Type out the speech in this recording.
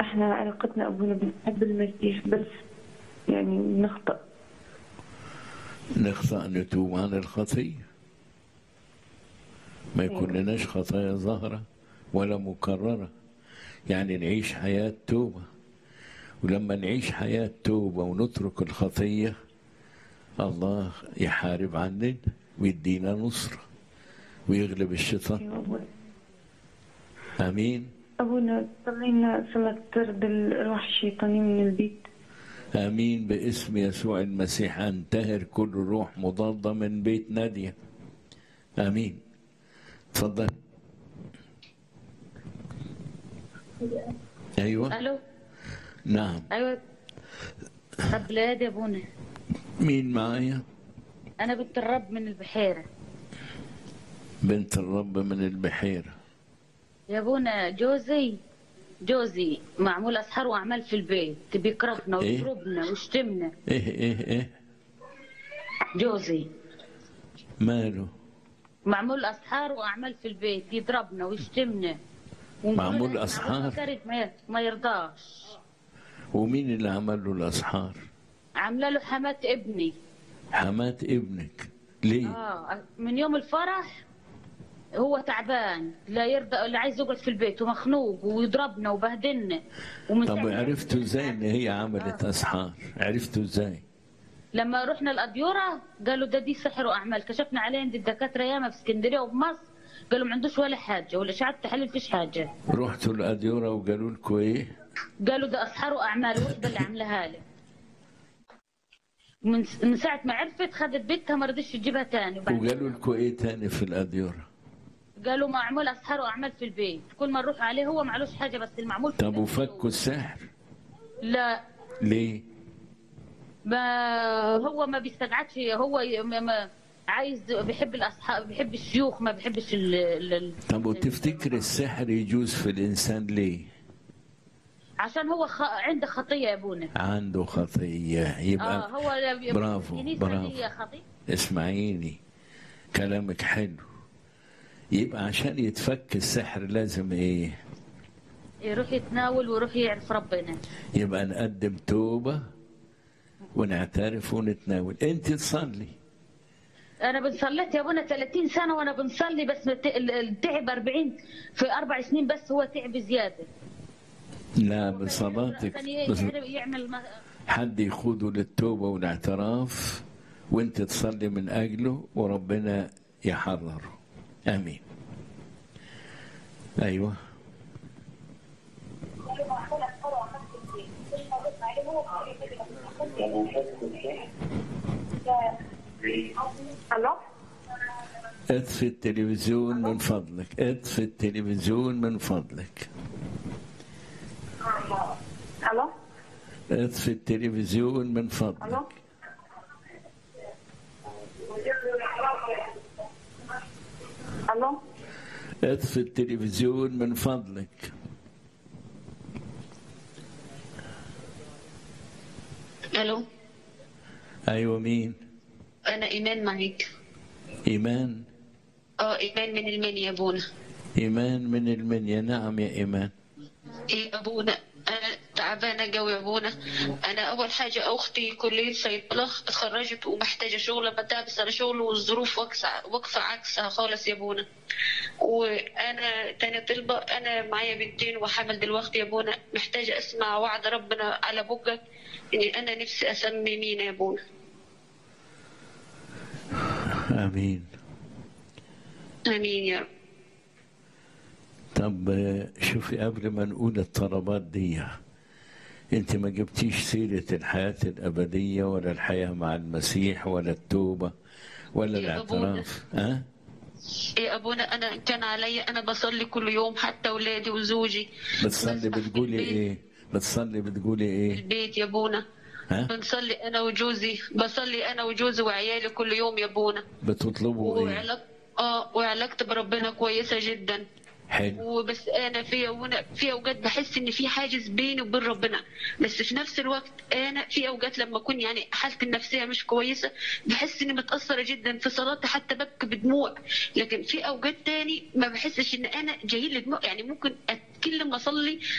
احنا علاقتنا ابونا بنحب المسيح بس يعني نخطأ نخطأ نتوب عن الخطية ما يكون لناش خطايا ظاهرة ولا مكررة يعني نعيش حياة توبة ولما نعيش حياة توبة ونترك الخطية الله يحارب عننا ويدينا نصرة ويغلب الشيطان يا أبونا. امين ابونا صلينا صلاة طرد الروح الشيطاني من البيت امين باسم يسوع المسيح انتهر كل روح مضاده من بيت ناديه امين تفضل ايوه الو نعم ايوه طب بلاد يا ابونا مين معايا انا بنت الرب من البحيره بنت الرب من البحيره يا ابونا جوزي جوزي معمول اسحار واعمال في البيت بيكرهنا إيه؟ ويضربنا ويشتمنا ايه ايه ايه جوزي ماله معمول اسحار واعمال في البيت يضربنا ويشتمنا ونقول معمول له أسحار؟ كرد ما- ما يرضاش ومين اللي عمل له الاسحار عامله له حماه ابني حمات ابنك ليه اه من يوم الفرح هو تعبان لا يرضى لا عايز يقعد في البيت ومخنوق ويضربنا وبهدلنا ومن طب ساعة- عرفتوا ازاي ان هي عملت اسحار عرفتوا ازاي لما رحنا الاديوره قالوا ده دي سحر واعمال كشفنا عليه عند الدكاتره ياما في اسكندريه وفي مصر قالوا ما عندوش ولا حاجه ولا اشعه تحليل فيش حاجه رحتوا الاديره وقالوا لكم ايه قالوا ده اسحار واعمال وحده اللي عاملاها لك من من ساعه ما عرفت خدت بنتها ما رضيش تجيبها تاني وبعد وقالوا لكم ايه تاني في الاديره قالوا معمول اسحار واعمال في البيت كل ما نروح عليه هو معلوش حاجه بس المعمول في طب البيت وفكوا السحر لا ليه ما هو ما بيستقعدش هو ي- ما ما عايز بيحب الاصحاب بيحب الشيوخ ما بيحبش ال ال طب وتفتكر السحر يجوز في الانسان ليه عشان هو خ... عنده خطيه يا ابونا عنده خطيه اه يبقى هو ل- برافو، الكنيسة برافو. هي خطيه اسمعيني كلامك حلو يبقى عشان يتفك السحر لازم ايه يروح يتناول ويروح يعرف ربنا يبقى نقدم توبه ونعترف ونتناول انت تصلي انا بنصليت يا ابونا 30 سنه وانا بنصلي بس الت- ال- التعب 40 في اربع سنين بس هو تعب زياده لا بصلاتك كان ي- بس يعرف- يعمل ما- حد يخوضه للتوبة والاعتراف وانت تصلي من أجله وربنا يحرره آمين أيوة الو اطفي التلفزيون من فضلك اطفي التلفزيون من فضلك الو اطفي التلفزيون من الو فضلك الو اطفي التلفزيون من فضلك الو أيوة مين انا ايمان معك إيمان اه ايمان من المنيا يا ابونا إيمان من المنيا نعم يا إيمان ايه ابونا انا تعبانه قوي يا ابونا انا اول حاجه اختي كليه صيدله اتخرجت ومحتاجه شغل بتابس على شغل والظروف واقفه واقفه عكسها خالص يا ابونا وانا تاني طلبه انا معايا بنتين وحامل دلوقتي يا ابونا محتاجه اسمع وعد ربنا على بقك اني انا نفسي اسمي مين يا ابونا آمين امين يا رب طب آه، شوفي قبل ما نقول الطلبات دي انت ما جبتيش سيرة الحياة الأبدية ولا الحياة مع المسيح ولا التوبة ولا يا أبونا. الاعتراف ها؟ يا ابونا انا كان عليا انا بصلي كل يوم حتى اولادي وزوجي بتصلي بسبح في بتقولي البيت. ايه؟ بتصلي بتقولي في ايه؟ البيت يا ابونا ها؟ بنصلي انا وجوزي بصلي انا وجوزي وعيالي كل يوم يا ابونا بتطلبوا ايه؟ وعلاقت اه وعلاقتي بربنا كويسه جدا حلو وبس انا في وانا في اوقات بحس ان في حاجز بيني وبين ربنا بس في نفس الوقت انا في اوقات لما اكون يعني حالتي النفسيه مش كويسه بحس اني متاثره جدا في صلاتي حتى ببكي بدموع لكن في اوقات تاني ما بحسش ان انا جاي لي دموع يعني ممكن اتكلم واصلي